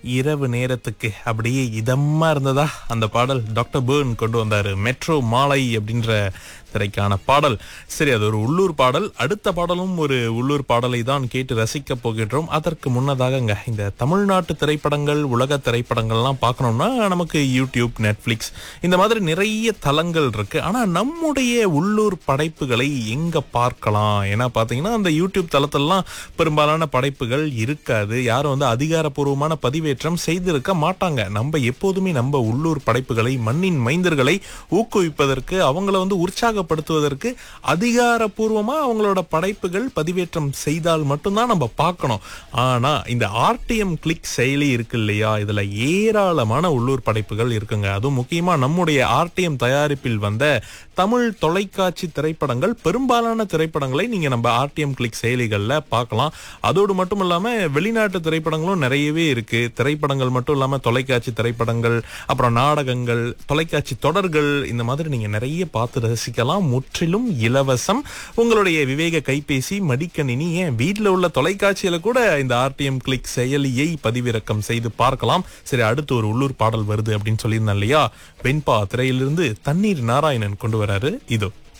இரவு நேரத்துக்கு அப்படியே இதமா இருந்ததா அந்த பாடல் டாக்டர் பேர்ன் கொண்டு வந்தாரு மெட்ரோ மாலை அப்படின்ற திரைக்கான பாடல் சரி அது ஒரு உள்ளூர் பாடல் அடுத்த பாடலும் ஒரு உள்ளூர் பாடலை தான் கேட்டு ரசிக்க போகின்றோம் அதற்கு முன்னதாகங்க இந்த தமிழ்நாட்டு திரைப்படங்கள் உலக திரைப்படங்கள்லாம் பார்க்கணும்னா நமக்கு யூடியூப் நெட்ஃபிளிக்ஸ் இந்த மாதிரி நிறைய தளங்கள் இருக்கு ஆனா நம்முடைய உள்ளூர் படைப்புகளை எங்க பார்க்கலாம் ஏன்னா பாத்தீங்கன்னா அந்த யூடியூப் தளத்திலலாம் பெரும்பாலான படைப்புகள் இருக்காது யாரும் வந்து அதிகாரப்பூர்வமான பதிவேற்றம் செய்திருக்க மாட்டாங்க நம்ம எப்போதுமே நம்ம உள்ளூர் படைப்புகளை மண்ணின் மைந்தர்களை ஊக்குவிப்பதற்கு அவங்கள வந்து உற்சாகப்படுத்துவதற்கு அதிகாரப்பூர்வமா அவங்களோட படைப்புகள் பதிவேற்றம் செய்தால் மட்டும்தான் நம்ம பார்க்கணும் ஆனா இந்த ஆர்டிஎம் கிளிக் செயலி இருக்கு இல்லையா இதுல ஏராளமான உள்ளூர் படைப்புகள் இருக்குங்க அதுவும் முக்கியமா நம்முடைய ஆர்டிஎம் தயாரிப்பில் வந்த தமிழ் தொலைக்காட்சி திரைப்படங்கள் பெரும்பாலான திரைப்படங்களை நீங்க நம்ம ஆர்டிஎம் கிளிக் செயலிகள்ல பார்க்கலாம் அதோடு மட்டும் இல்லாம வெளிநாட்டு திரைப்படங்களும் நிறையவே இருக்கு திரைப்படங்கள் மட்டும் இல்லாம தொலைக்காட்சி திரைப்படங்கள் அப்புறம் நாடகங்கள் தொலைக்காட்சி தொடர்கள் இந்த மாதிரி நீங்க நிறைய பார்த்து ரசிக்கலாம் முற்றிலும் இலவசம் உங்களுடைய விவேக கைபேசி மடிக்கணினி ஏன் வீட்டில் உள்ள தொலைக்காட்சியில கூட இந்த ஆர்டிஎம் கிளிக் செயலியை பதிவிறக்கம் செய்து பார்க்கலாம் சரி அடுத்து ஒரு உள்ளூர் பாடல் வருது அப்படின்னு சொல்லியிருந்தேன் இல்லையா வெண்பா திரையிலிருந்து தண்ணீர் நாராயணன் கொண்டு வராரு இதோ